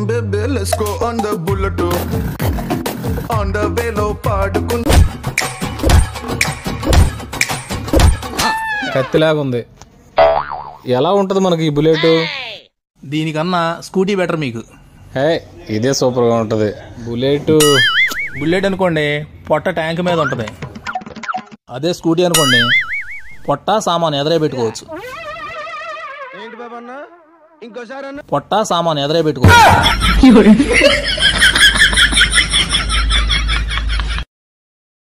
baby, let's go on the bullet. On the way లో పాడుకుంటూ కత్తిలాగా ఉంది ఎలా ఉంటుంది మనకి ఈ బుల్లెట్ దీనికన్నా స్కూటీ బెటర్ మీకు హే ఇదే సూపర్గా ఉంటుంది బుల్లెట్ బుల్లెట్ అనుకోండి పొట్ట ట్యాంక్ మీద ఉంటుంది అదే స్కూటీ అనుకోండి పొట్ట సామాన్ ఎదరే పెట్టుకోవచ్చు పొట్ట సామాన్ ఎదరే పెట్టుకోవచ్చు